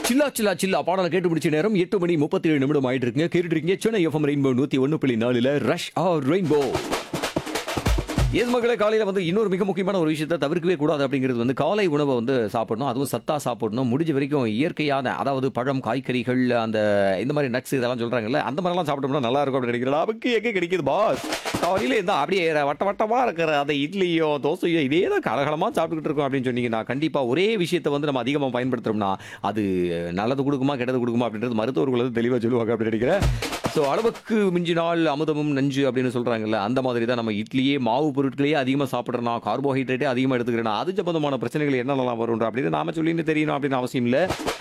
சில்லா சில்லா சில்லா பாடலை கேட்டு முடிச்ச நேரம் எட்டு மணி முப்பத்தி ஏழு நிமிடம் ஆயிட்டு இருக்குங்க கேட்டுட்டு இருக்கீங்க சென்னை எஃப்எம் ரெயின்போ நூத்தி ஒன்னு புள்ளி நாலுல ரஷ் ஆர் ரெயின்போ எஸ் மக்களை காலையில் வந்து இன்னொரு மிக முக்கியமான ஒரு விஷயத்தை தவிர்க்கவே கூடாது அப்படிங்கிறது வந்து காலை உணவை வந்து சாப்பிடணும் அதுவும் சத்தா சாப்பிடணும் முடிஞ்ச வரைக்கும் இயற்கையான அதாவது பழம் காய்கறிகள் அந்த இந்த மாதிரி நட்ஸ் இதெல்லாம் சொல்றாங்கல்ல அந்த மாதிரிலாம் சாப்பிட்டோம்னா நல்லா இருக்கும் அப்படின்னு நினைக்கிறேன் நமக்கு எங்கே கிடைக்குது பாஸ் காலையில் இருந்தால் அப்படியே வட்ட வட்டமாக இருக்கிற அந்த இட்லியோ தோசையோ இதே தான் கலகலமாக சாப்பிட்டுக்கிட்டு இருக்கோம் அப்படின்னு சொன்னீங்கன்னா கண்டிப்பாக ஒரே விஷயத்தை வந்து நம்ம அதிகமாக பயன்படுத்துறோம்னா அது நல்லது கொடுக்குமா கெட்டது கொடுக்குமா அப்படின்றது மருத்துவர்கள் வந்து தெளிவாக சொல்லுவாங்க அப்படின்னு நினைக்கிறேன் ஸோ அளவுக்கு மிஞ்சினால் அமுதமும் நஞ்சு அப்படின்னு சொல்கிறாங்கல்ல அந்த மாதிரி தான் நம்ம இட்லியே மாவு பொருட்களையே அதிகமாக சாப்பிட்றனா கார்போஹைட்ரேட்டே அதிகமாக எடுத்துக்கிறேன்னா அது சம்பந்தமான பிரச்சனைகள் என்னென்னலாம் வரும்ன்ற அப்படின்னு நாம சொல்லின்னு தெரியணும் அப்படின்னு அவசியம் இல்லை